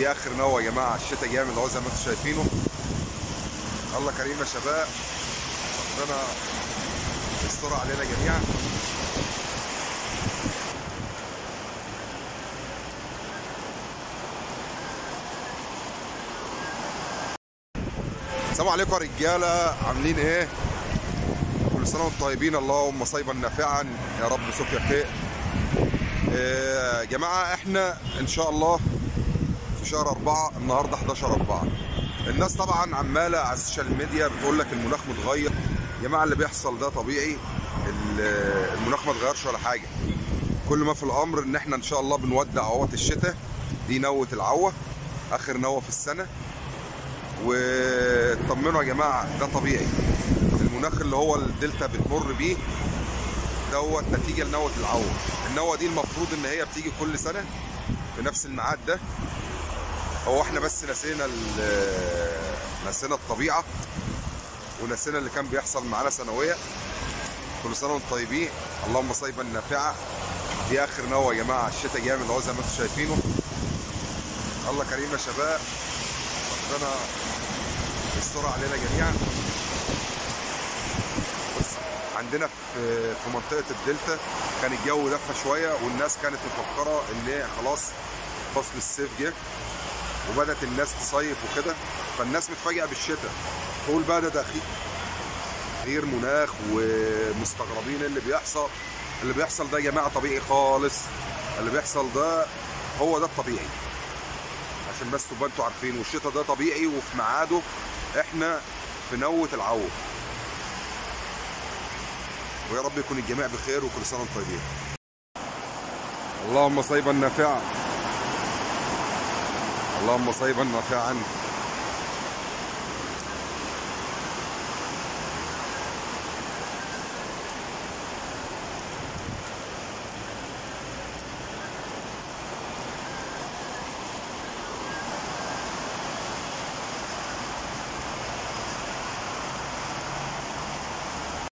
دي اخر نوى يا جماعه الشتاء جامد اهو زي ما انتم شايفينه الله كريم يا شباب ربنا يستر علينا جميعا السلام عليكم يا رجاله عاملين ايه كل سنه وانتم طيبين اللهم صيبا نافعا يا رب سقيا خير إيه يا جماعه احنا ان شاء الله في شهر أربعة النهارده 11 أربعة الناس طبعا عماله على السوشيال ميديا بتقول لك المناخ متغير يا جماعه اللي بيحصل ده طبيعي ال- المناخ ما اتغيرش ولا حاجه كل ما في الامر ان احنا ان شاء الله بنودع عوة الشتاء دي نوة العوة اخر نوة في السنه واطمنوا يا جماعه ده طبيعي المناخ اللي هو الدلتا بتمر بيه دوت نتيجه لنوة العوة النوة دي المفروض ان هي بتيجي كل سنه في نفس الميعاد ده هو احنا بس نسينا ال- نسينا الطبيعه ونسينا اللي كان بيحصل معانا سنويا كل سنه وانتم طيبين اللهم صيبا نافعه دي اخر نوى يا جماعه الشتاء جامد اهو زي ما انتم شايفينه الله كريم يا شباب ربنا يستر علينا جميعا بص عندنا في في منطقه الدلتا كان الجو دفى شويه والناس كانت مفكره ان خلاص فصل الصيف جه وبدات الناس تصيف وكده فالناس متفاجئه بالشتاء تقول بقى ده دخيل غير مناخ ومستغربين إيه اللي بيحصل اللي بيحصل ده يا جماعه طبيعي خالص اللي بيحصل ده هو ده الطبيعي عشان بس تبقى انتوا عارفين والشتاء ده طبيعي وفي ميعاده احنا في نوة العوة ويا رب يكون الجميع بخير وكل سنه وانتم طيبين اللهم صيبا نافعا اللهم صيبا نافعا